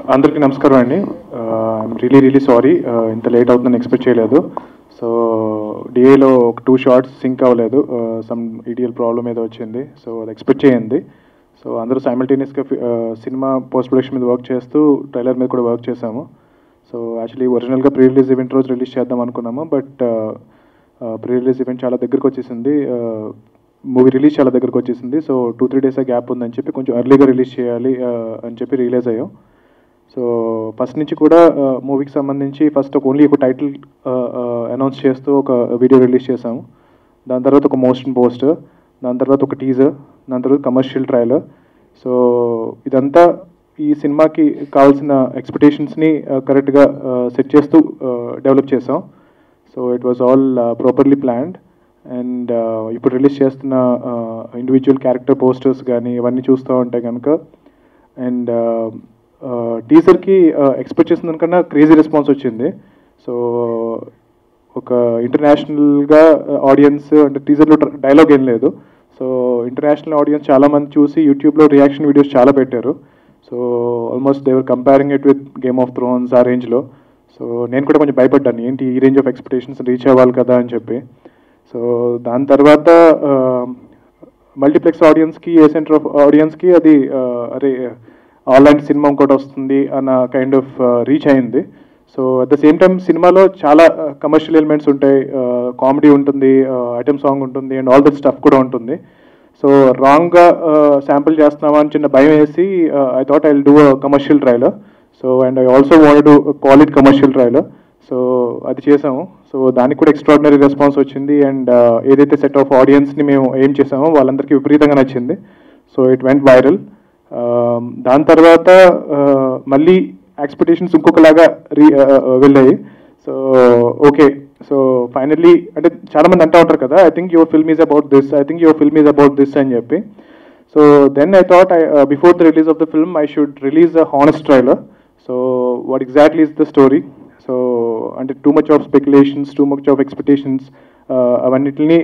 అందరికీ నమస్కారం అండి ఐఎమ్ రియలీ రియలీ సారీ ఇంత లేట్ అవుతుందని ఎక్స్పెక్ట్ చేయలేదు సో డిఏలో ఒక టూ షార్ట్స్ సింక్ అవ్వలేదు సమ్ ఈడియల్ ప్రాబ్లం ఏదో వచ్చింది సో అది ఎక్స్పెక్ట్ చేయండి సో అందరూ సైమల్టేనియస్గా సినిమా పోస్ట్ ప్రొడక్షన్ మీద వర్క్ చేస్తూ ట్రైలర్ మీద కూడా వర్క్ చేశాము సో యాక్చువల్లీ ఒరిజినల్గా ప్రీ రిలీజ్ ఈవెంట్ రోజు రిలీజ్ చేద్దాం అనుకున్నాము బట్ ప్రీ రిలీజ్ ఈవెంట్ చాలా దగ్గరకు వచ్చేసింది మూవీ రిలీజ్ చాలా దగ్గరకు వచ్చేసింది so two three days gap ఉందని చెప్పి కొంచెం ఎర్లీగా రిలీజ్ చేయాలి ఆ, అని చెప్పి రిలీజ్ అయ్యాం సో ఫస్ట్ నుంచి కూడా మూవీకి సంబంధించి ఫస్ట్ ఒక ఓన్లీ ఒక టైటిల్ అనౌన్స్ చేస్తూ ఒక వీడియో రిలీజ్ చేసాము దాని తర్వాత ఒక మోషన్ పోస్టర్ దాని తర్వాత ఒక టీజర్ దాని తర్వాత కమర్షియల్ ట్రైలర్ సో ఇదంతా ఈ సినిమాకి కావాల్సిన ఎక్స్పెక్టేషన్స్ని కరెక్ట్గా సెట్ చేస్తూ డెవలప్ చేసాం so it was all properly planned and ఇప్పుడు రిలీజ్ చేస్తున్న ఇండివిజువల్ క్యారెక్టర్ పోస్టర్స్ కానీ ఇవన్నీ చూస్తూ ఉంటే కనుక అండ్ టీజర్కి ఎక్స్పెక్ట్ చేసిన దానికన్నా క్రేజీ రెస్పాన్స్ వచ్చింది సో ఒక ఇంటర్నేషనల్గా ఆడియన్స్ అంటే టీజర్లో డైలాగ్ ఏం లేదు సో ఇంటర్నేషనల్ ఆడియన్స్ చాలా మంది చూసి యూట్యూబ్లో రియాక్షన్ వీడియోస్ చాలా పెట్టారు so almost they were comparing it with Game of Thrones ఆ రేంజ్లో సో నేను కూడా కొంచెం భయపడ్డాను ఏంటి ఈ రేంజ్ ఆఫ్ ఎక్స్పెక్టేషన్స్ రీచ్ అవ్వాలి కదా అని చెప్పి సో దాని తర్వాత మల్టీప్లెక్స్ ఆడియన్స్కి ఏ సెంటర్ ఆఫ్ ఆడియన్స్కి అది ఆ, అరే ఆన్లైన్ సినిమా ఇంకోటి వస్తుంది అన్న కైండ్ ఆఫ్ రీచ్ అయింది so at the same time సినిమాలో చాలా కమర్షియల్ ఎలిమెంట్స్ ఉంటాయి కామెడీ ఉంటుంది ఐటమ్ సాంగ్ ఉంటుంది అండ్ ఆల్ దట్ స్టఫ్ కూడా ఉంటుంది సో రాంగ్గా శాంపుల్ చేస్తున్నామా అని చిన్న భయం వేసి I thought I do commercial trailer so and I also want to call it commercial trailer so అది చేసాము సో దానికి కూడా ఎక్స్ట్రాడినరీ రెస్పాన్స్ వచ్చింది అండ్ ఏదైతే సెట్ ఆఫ్ ఆడియన్స్ని మేము ఏం చేసామో వాళ్ళందరికీ విపరీతంగా నచ్చింది సో ఇట్ వెంట్ వైరల్ దాని తర్వాత uh, మళ్ళీ ఎక్స్పెక్టేషన్స్ ఇంకొకలాగా రీ వెళ్ళాయి సో ఓకే సో ఫైనల్లీ అంటే చాలా మంది అంటూ ఉంటారు కదా I think your film is about this I think your film is about this అని చెప్పి so then I thought I before the release of the film I should release a honest trailer so what exactly is the story so అంటే too much of speculations too much of expectations అవన్నిటిని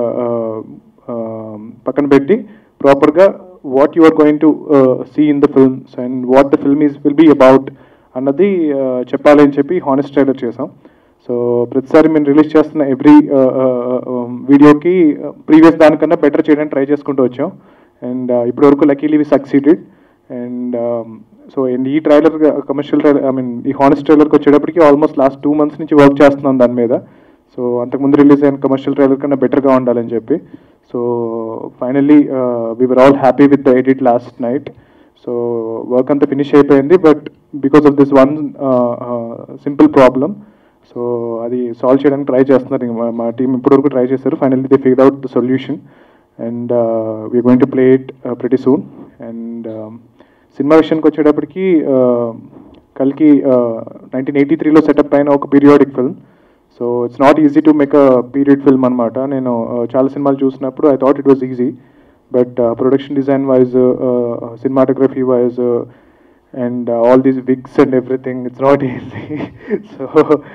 పక్కన పెట్టి ప్రాపర్గా what you are going to see in the films and what the film is will be about అన్నది uh, చెప్పాలి అని చెప్పి honest trailer చేసాం సో ప్రతిసారి మేము రిలీజ్ చేస్తున్న ఎవ్రీ వీడియోకి ప్రీవియస్ దానికన్నా బెటర్ చేయడానికి ట్రై చేసుకుంటూ వచ్చాం అండ్ ఇప్పటి వరకు luckily we succeeded and so and ఈ trailer commercial trailer I mean ఈ హానెస్ట్ ట్రైలర్కి వచ్చేటప్పటికి ఆల్మోస్ట్ లాస్ట్ టూ మంత్స్ నుంచి వర్క్ చేస్తున్నాం దాని మీద సో అంతకుముందు రిలీజ్ అయిన కమర్షియల్ ట్రైలర్ కన్నా బెటర్గా ఉండాలని చెప్పి so finally we were all happy with the edit last night so work అంతా ఫినిష్ అయిపోయింది but because of this one simple problem so అది సాల్వ్ చేయడానికి ట్రై చేస్తున్నారు ఇంక మా- మా టీం ఇప్పటివరకు ట్రై చేశారు finally they figure out the solution and we going to play it pretty soon and cinema విషయానికి వచ్చేటప్పటికి uh, కల్కి నైన్టీన్ ఎయిటీ త్రీలో సెటప్ అయిన ఒక periodic film so it's not easy to make a period film అనమాట నేను uh, చాలా సినిమాలు చూసినప్పుడు I thought it was easy but production design wise cinematography wise and all these wigs and everything it's not easy so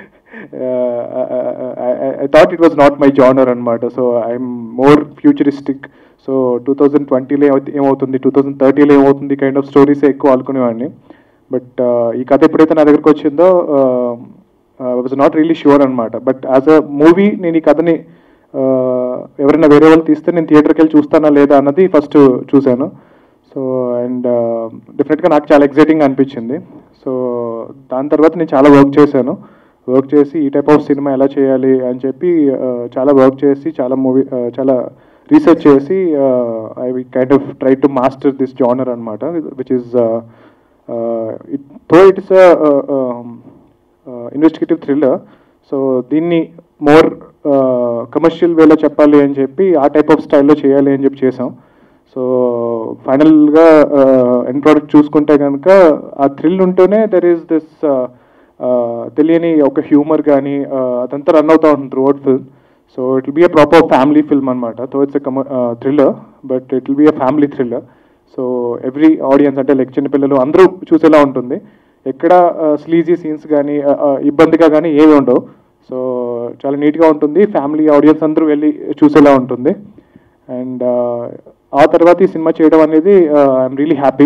I thought it was not my genre అనమాట so I'm more futuristic so two thousand ట్వంటీలో ఏమవుతుంది two thousand థర్టీలో ఏమవుతుంది kind of stories ఎక్కువ అనుకునేవాడిని but ఈ కథ ఎప్పుడైతే నా దగ్గరకు వచ్చిందో వాజ్ నాట్ రియలీ షూర్ అనమాట బట్ యాజ్ అ మూవీ నేను ఈ కథని uh, ఎవరైనా వేరే వాళ్ళు తీస్తే నేను థియేటర్కి వెళ్ళి చూస్తానా లేదా అన్నది ఫస్ట్ చూశాను సో అండ్ డెఫినెట్గా నాకు చాలా ఎగ్జైటింగ్ అనిపించింది సో దాని తర్వాత నేను చాలా వర్క్ చేశాను వర్క్ చేసి ఈ టైప్ ఆఫ్ సినిమా ఎలా చేయాలి అని చెప్పి uh, చాలా వర్క్ చేసి చాలా మూవీ చాలా రీసెర్చ్ చేసి I kind of try to master this genre అనమాట విచ్ ఇస్ ఇట్ తో ఇట్స్ ఇన్వెస్టిగేటివ్ థ్రిల్లర్ సో దీన్ని మోర్ కమర్షియల్ వేలో చెప్పాలి అని చెప్పి ఆ టైప్ ఆఫ్ స్టైల్లో చేయాలి అని చెప్పి చేసాం సో ఫైనల్గా ఎండ్ ప్రోడక్ట్ చూసుకుంటే కనుక ఆ థ్రిల్ ఉంటేనే దెర్ ఈస్ దిస్ తెలియని ఒక హ్యూమర్ కానీ అదంతా రన్ అవుతా ఉంటుంది throughout film so it will be a proper family film అనమాట సో ఇట్స్ కమ thriller but it will be a family thriller so every audience అంటే లైక్ చిన్నపిల్లలు అందరూ చూసేలా ఉంటుంది ఎక్కడ స్లీజీ సీన్స్ కానీ ఇబ్బందిగా కానీ ఏమి ఉండవు సో చాలా నీట్గా ఉంటుంది ఫ్యామిలీ ఆడియన్స్ అందరూ వెళ్ళి చూసేలా ఉంటుంది అండ్ ఆ తర్వాత ఈ సినిమా చేయడం అనేది I'm really happy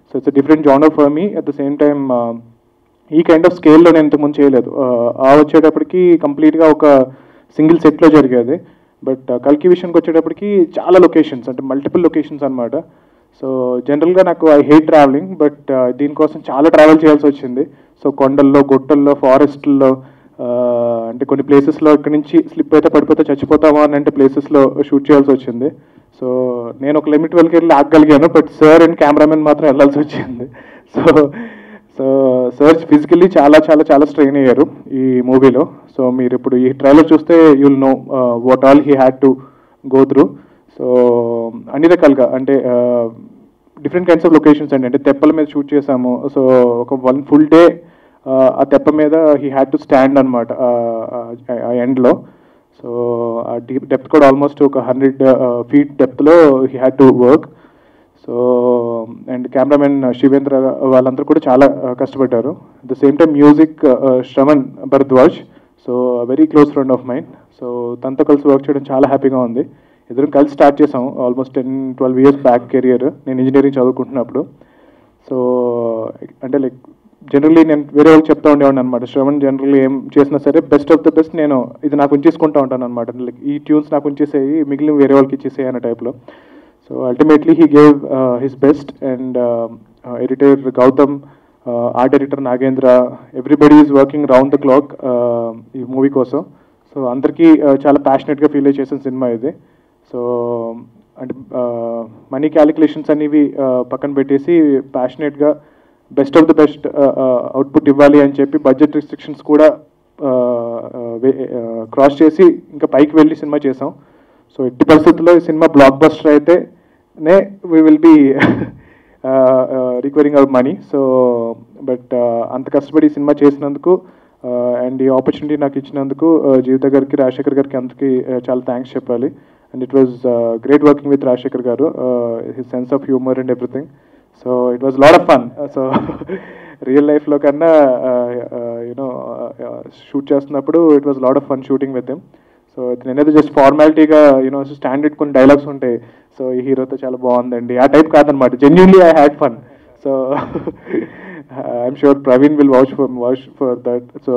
so it's different genre for me at the same time ఈ కైండ్ ఆఫ్ స్కేల్లో నేను ఇంతకుముందు చేయలేదు ఆ వచ్చేటప్పటికి కంప్లీట్గా ఒక సింగిల్ సెట్లో జరిగేది బట్ కల్కి విషయానికి వచ్చేటప్పటికి చాలా లొకేషన్స్ అంటే మల్టిపుల్ లొకేషన్స్ అనమాట సో జనరల్గా నాకు ఐ హేట్ ట్రావెలింగ్ బట్ దీనికోసం చాలా ట్రావెల్ చేయాల్సి వచ్చింది సో కొండల్లో గుట్టల్లో ఫారెస్ట్లో అంటే కొన్ని ప్లేసెస్లో ఇక్కడ నుంచి స్లిప్ అయితే పడిపోతే చచ్చిపోతామా అని అంటే ప్లేసెస్లో షూట్ చేయాల్సి వచ్చింది సో నేను ఒక లిమిట్ వరకు వెళ్ళి ఆగగలిగాను బట్ సార్ అండ్ కెమెరామెన్ మాత్రం వెళ్ళాల్సి వచ్చింది సో సో సార్ ఫిజికల్లీ చాలా చాలా చాలా స్ట్రెయిన్ అయ్యారు ఈ మూవీలో సో మీరు ఇప్పుడు ఈ ట్రైలర్ చూస్తే you'll know what all he had to go through so అన్ని రకాలుగా అంటే డిఫరెంట్ కైండ్స్ ఆఫ్ లొకేషన్స్ అండి అంటే తెప్పల మీద షూట్ చేసాము సో ఒక వన్ ఫుల్ డే ఆ తెప్ప మీద హీ హ్యాడ్ టు స్టాండ్ అనమాట ఆ ఎండ్లో సో ఆ డీప్ డెప్త్ కూడా ఆల్మోస్ట్ ఒక హండ్రెడ్ ఫీట్ డెప్త్లో he had to work so and cameraman Shivendra వాళ్ళందరూ కూడా చాలా uh, కష్టపడ్డారు the same time music Shravan Bharadwaj so very close friend of mine so తనతో కలిసి వర్క్ చేయడం చాలా హ్యాపీగా ఉంది ఇద్దరం కలిసి స్టార్ట్ చేసాం almost ten twelve years back career నేను ఇంజనీరింగ్ చదువుకుంటున్నప్పుడు సో అంటే లైక్ జనరల్లీ నేను వేరే వాళ్ళకి చెప్తా ఉండేవాడిని అనమాట శ్రవణ్ జనరల్లీ ఏం చేసినా సరే బెస్ట్ ఆఫ్ ద బెస్ట్ నేను ఇది నాకు ఉంచేసుకుంటా ఉంటాను అనమాట లైక్ ఈ ట్యూన్స్ నాకు ఉంచేసేయి మిగిలిన వేరే వాళ్ళకి ఇచ్చేసేయి అనే టైప్లో so ultimately he gave his best and editor Gautham art editor Nagendra everybody is working round the clock ఈ మూవీ కోసం సో అందరికీ uh, చాలా ప్యాషనెట్గా ఫీల్ అయ్యి చేసిన సినిమా ఇది సో అంటే మనీ క్యాలిక్యులేషన్స్ అనేవి uh, పక్కన పెట్టేసి ప్యాషనెట్గా best of the best output ఇవ్వాలి అని చెప్పి బడ్జెట్ రిస్ట్రిక్షన్స్ కూడా క్రాస్ చేసి ఇంకా పైకి వెళ్ళి సినిమా చేసాం సో ఎట్టి పరిస్థితుల్లో ఈ సినిమా బ్లాక్ బస్టర్ అయితేనే we will be requiring our money so but అంత కష్టపడి ఈ సినిమా చేసినందుకు అండ్ ఈ ఆపర్చునిటీ నాకు ఇచ్చినందుకు uh, జీవిత గారికి రాజశేఖర్ గారికి అందరికీ uh, చాలా థ్యాంక్స్ చెప్పాలి and it was great working with Rajasekhar garu his sense of humour and everything so it was lot of fun so real లైఫ్లో కన్నా యూనో షూట్ చేస్తున్నప్పుడు it was lot of fun shooting with him so నేనైతే just ఫార్మాలిటీగా you know standard కొన్ని dialogues ఉంటాయి so ఈ హీరోతో చాలా బాగుందండి ఆ టైప్ కాదనమాట genuinely I had fun so I'm sure Praveen will watch for watch for that so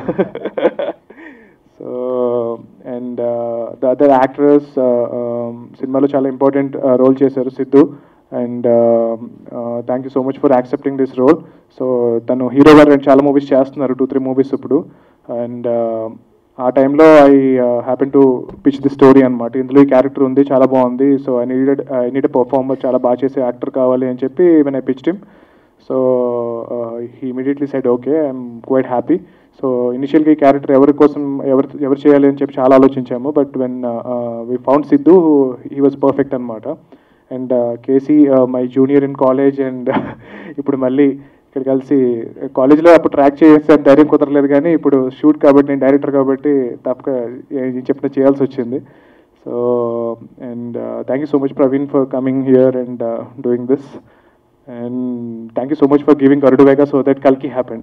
so and the other actors సినిమాలో చాలా ఇంపార్టెంట్ రోల్ చేశారు Siddhu and thank you so much for accepting this role so తను hero garu చాలా movies చేస్తున్నారు two three movies ఇప్పుడు and ఆ టైంలో I happen to pitch the story అనమాట ఇందులో ఈ క్యారెక్టర్ ఉంది చాలా బాగుంది so I needed I need performer చాలా బాగా చేసే యాక్టర్ కావాలి అని చెప్పి when I pitch him so he immediately said okay I'm quite happy so ఇనిషియల్గా ఈ క్యారెక్టర్ ఎవరి కోసం ఎవరు ఎవరు చేయాలి అని చెప్పి చాలా ఆలోచించాము but when we found Siddhu he was perfect అనమాట అండ్ కేసీ మై జూనియర్ ఇన్ కాలేజ్ అండ్ ఇప్పుడు మళ్ళీ ఇక్కడ కలిసి కాలేజ్లో అప్పుడు ట్రాక్ చేసే ధైర్యం కుదరలేదు కానీ ఇప్పుడు షూట్ కాబట్టి నేను డైరెక్టర్ కాబట్టి తప్పక ఏం చెప్పిన చేయాల్సి వచ్చింది so and thank you so much Praveen for coming here and doing this and thank you so much for giving గరుడు వేగా సో దట్ కల్కి హ్యాపెండ్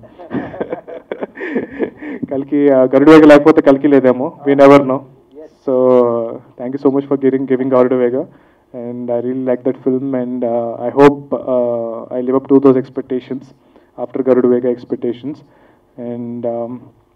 కల్కి గరుడు వేగ లేకపోతే కల్కి లేదేమో we never know so thank you so much for giving giving గరుడు వేగా and I really like that film, and uh, I hope uh, I live up to those expectations after Garuda Vega expectations. And um,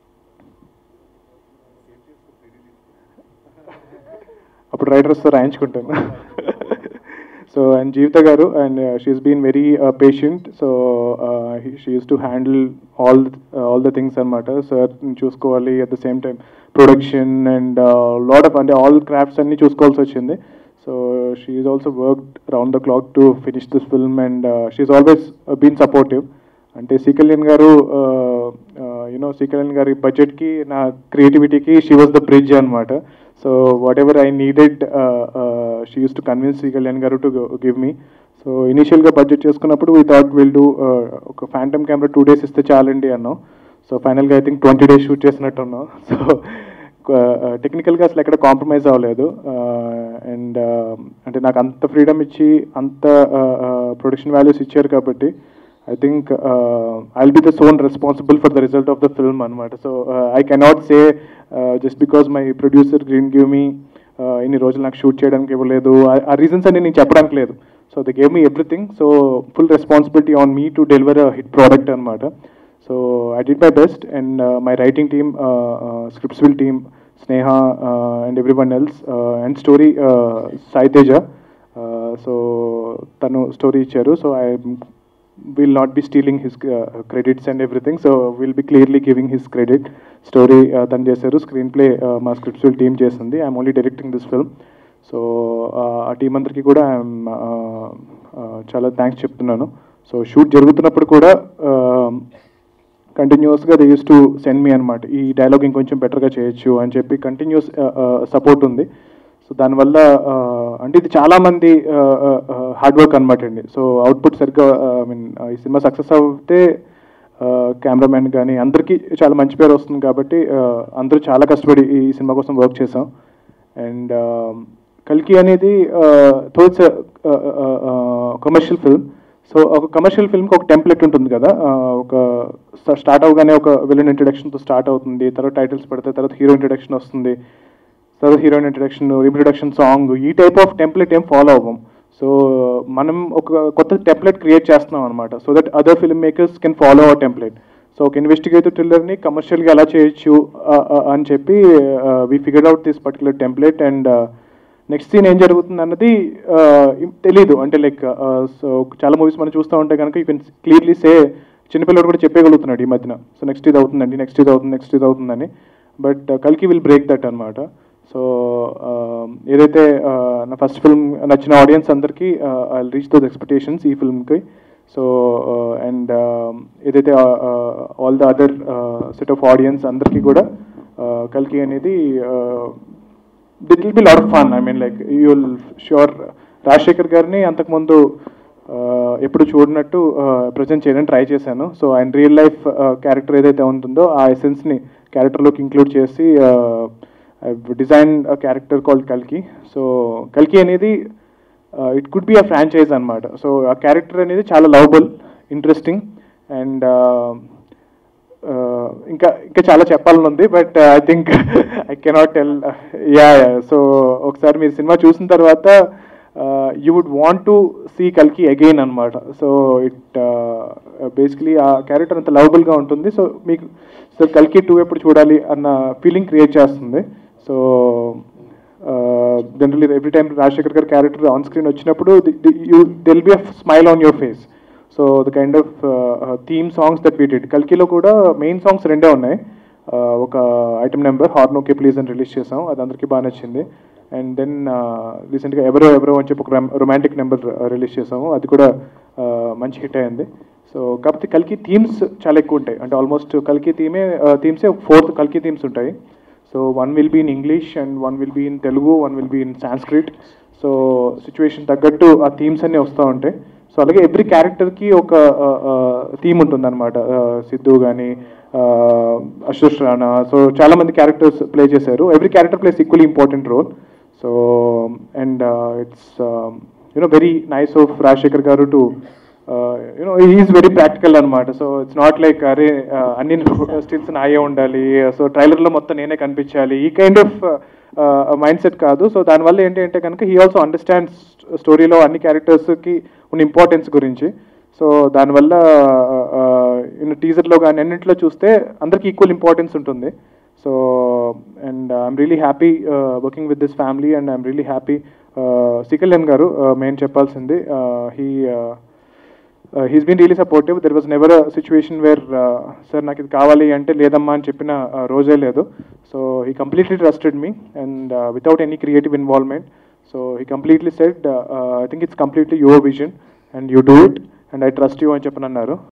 అప్పుడు రైటర్స్తో రాయించుకుంటాను so and Jeevitha garu and she's been very patient so she used to handle all all the things అనమాట sir చూసుకోవాలి at the same time production and lot of అంటే all crafts అన్ని చూసుకోవాల్సి వచ్చింది so she is also worked round the clock to finish this film and she's always been supportive అంటే C Kalyan garu you know C Kalyan గారి బడ్జెట్కి నా క్రియేటివిటీకి షీ వాజ్ ద బ్రిడ్జ్ అనమాట so what ever I needed she used to convince C Kalyan garu to give me so ఇనీషియల్గా budget చేసుకున్నప్పుడు we thought will do ఒక phantom camera two days ఇస్తే చాలండి అన్నాం సో ఫైనల్గా I think twenty days shoot చేసినట్టు ఉన్నాం సో టెక్నికల్గా అసలు ఎక్కడ కాంప్రమైజ్ అవ్వలేదు అండ్ అంటే నాకు అంత ఫ్రీడమ్ ఇచ్చి అంత ప్రొడక్షన్ వాల్యూస్ ఇచ్చారు కాబట్టి I think I will be the sole responsible for the result of the film అనమాట so I cannot say just because my producer green give me ఇన్ని రోజులు నాకు షూట్ చేయడానికి ఇవ్వలేదు ఆ- ఆ రీజన్స్ అన్ని నేను చెప్పడానికి లేదు so they gave me everything so full responsibility on me to deliver hit product అనమాట so I did my best and my writing team scripts will team Sneha and everyone else and story Sai Teja so తను story ఇచ్చారు so I will not be stealing his credits and everything so will be clearly giving his credit story తను చేశారు screenplay మా scripts will team చేసింది I'm only directing this film so ఆ team అందరికీ కూడా I'm చాలా thanks చెప్తున్నాను so shoot జరుగుతున్నప్పుడు కూడా కంటిన్యూస్గా they used to send me అనమాట ఈ డైలాగ్ ఇంకొంచెం బెటర్గా చేయొచ్చు అని చెప్పి కంటిన్యూస్ సపోర్ట్ ఉంది సో దానివల్ల ఆ, అంటే ఇది చాలా మంది హార్డ్ వర్క్ అనమాట అండి సో అవుట్పుట్ సరిగ్గా ఐ మీన్ ఈ సినిమా సక్సెస్ అవుతే కెమెరామెన్ కానీ అందరికీ చాలా మంచి పేరు వస్తుంది కాబట్టి ఆ, అందరూ చాలా కష్టపడి ఈ సినిమా కోసం వర్క్ చేసాం అండ్ కల్కి అనేది థోట్స్ కమర్షియల్ ఫిల్మ్ సో ఒక కమర్షియల్ ఫిల్మ్కి ఒక టెంప్లెట్ ఉంటుంది కదా ఆ, ఒక స్టార్ట్ అవగానే ఒక విలన్ ఇంట్రడక్షన్తో స్టార్ట్ అవుతుంది తర్వాత టైటిల్స్ పడితే తర్వాత హీరో ఇంట్రడక్షన్ వస్తుంది తర్వాత హీరోయిన్ ఇంట్రడక్షన్ ఇంట్రడక్షన్ సాంగ్ ఈ టైప్ ఆఫ్ టెంప్లెట్ ఏం ఫాలో అవ్వం సో మనం ఒక కొత్త టెంప్లెట్ క్రియేట్ చేస్తున్నాం అనమాట so that other filmmakers can follow our template so ఒక ఇన్వెస్టిగేటివ్ థ్రిల్లర్ని కమర్షియల్గా ఎలా చేయొచ్చు ఆ, ఆ, అని చెప్పి we figured out this particular template and next scene ఏం జరుగుతుంది అన్నది ఆ, ఇం- తెలీదు అంటే లైక్ సో చాలా మూవీస్ మనం చూస్తూ ఉంటే కనుక యూ కెన్ క్లియర్లీ సే చిన్నపిల్లడు కూడా చెప్పగలుగుతున్నాడు ఈ మధ్యన సో నెక్స్ట్ ఇది అవుతుందండి నెక్స్ట్ ఇది అవుతుంది నెక్స్ట్ ఇది అవుతుందని బట్ కల్కి విల్ బ్రేక్ దట్ అనమాట సో ఏదైతే ఆ, నా ఫస్ట్ ఫిల్మ్ నచ్చిన ఆడియన్స్ అందరికీ ఐ రీచ్ దోస్ ఎక్స్పెక్టేషన్స్ ఈ ఫిల్మ్కి సో అండ్ ఏదైతే all the other set of audience అందరికీ కూడా uh, కల్కి అనేది it will be lot of fun I mean like you will sure Rajasekhar గారిని అంతకుముందు uh, ఎప్పుడు చూడనట్టు ప్రజెంట్ చేయడానికి ట్రై చేశాను సో ఆయన రియల్ లైఫ్ క్యారెక్టర్ ఏదైతే ఉంటుందో ఆ ఎసెన్స్ని క్యారెక్టర్లోకి ఇంక్లూడ్ చేసి డిజైన్ క్యారెక్టర్ కాల్డ్ కల్కి సో కల్కి అనేది it could be a franchise అనమాట సో ఆ క్యారెక్టర్ అనేది చాలా లవబుల్ ఇంట్రెస్టింగ్ అండ్ ఇంకా ఇంకా చాలా చెప్పాలని ఉంది but I think I cannot tell ya so ఒకసారి మీరు సినిమా చూసిన తర్వాత you would want to see కల్కి అగైన్ అనమాట సో ఇట్ బేసికలీ ఆ క్యారెక్టర్ అంత లవబుల్గా ఉంటుంది సో మీకు సో కల్కి టూ ఎప్పుడు చూడాలి అన్న ఫీలింగ్ క్రియేట్ చేస్తుంది so generally every time Rajasekhar గారి క్యారెక్టర్ ఆన్ స్క్రీన్ వచ్చినప్పుడు you there'll be a smile on your face so the kind of theme songs that we did కల్కిలో కూడా మెయిన్ సాంగ్స్ రెండే ఉన్నాయి Uh, ఒక item number horn okay please అని release చేసాం అది అందరికీ బాగా నచ్చింది అండ్ దెన్ రీసెంట్గా ఎవరో ఎవరో అని చెప్పి ఒక రొమాంటిక్ నెంబర్ రిలీజ్ చేసాము అది కూడా uh, మంచి హిట్ అయింది సో కాకపోతే కల్కి థీమ్స్ చాలా ఎక్కువ ఉంటాయి అంటే ఆల్మోస్ట్ కల్కి థీమే థీమ్సే ఫోర్త్ కల్కి థీమ్స్ ఉంటాయి so one will be in English and one will be in Telugu one will be in Sanskrit so situation తగ్గట్టు ఆ థీమ్స్ అన్నీ వస్తూ ఉంటాయి సో అలాగే ఎవ్రీ క్యారెక్టర్కి ఒక థీమ్ ఉంటుందన్నమాట సిద్ధు కానీ అశోష్ రాణా సో చాలా మంది క్యారెక్టర్స్ ప్లే చేశారు every character plays equally important role so and it's you know very nice of Rajasekhar garu to you know is very practical అనమాట సో ఇట్స్ నాట్ లైక్ అరే uh, అన్ని స్టిల్స్ నాయే ఉండాలి సో ట్రైలర్లో మొత్తం నేనే కనిపించాలి ఈ కైండ్ ఆఫ్ మైండ్ సెట్ కాదు సో దానివల్ల ఏంటి అంటే కనుక హీ ఆల్సో అండర్స్టాండ్ స్టోరీలో అన్ని క్యారెక్టర్స్కి ఉన్న ఇంపార్టెన్స్ గురించి సో దానివల్ల ఇన్ టీజర్లో కానీ అన్నింటిలో చూస్తే అందరికి ఈక్వల్ ఇంపార్టెన్స్ ఉంటుంది so and I'm really happy working with this family and I'm really happy సికల్యన్ గారు మెయిన్ చెప్పాల్సింది he he's been really supportive there was never a situation where sir నాకు ఇది కావాలి అంటే లేదమ్మా అని చెప్పిన uh, రోజే లేదు so he completely trusted me and without any creative involvement so he completely said I think it's completely your vision and you do it and I trust you అని చెప్పని అన్నారు